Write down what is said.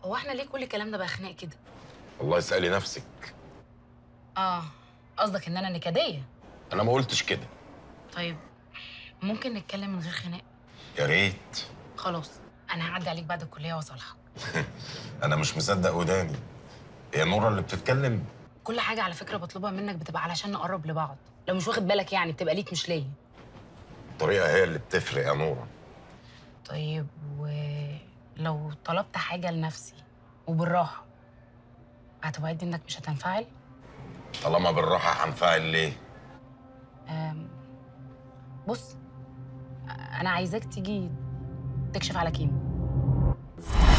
هو احنا ليه كل الكلام ده بقى خناق كده والله اسالي نفسك اه قصدك ان انا نكديه انا ما قلتش كده طيب ممكن نتكلم من غير خناق يا ريت خلاص انا هعدي عليك بعد الكليه واصالحك انا مش مصدق وداني هي نورة اللي بتتكلم كل حاجه على فكره بطلبها منك بتبقى علشان نقرب لبعض لو مش واخد بالك يعني بتبقى ليك مش ليا الطريقه هي اللي بتفرق يا نورة طيب ولو طلبت حاجه لنفسي وبالراحه هتوعدني انك مش هتنفعل طالما بالراحه هنفعل ليه أم، بص انا عايزاك تيجي تكشف على كيمو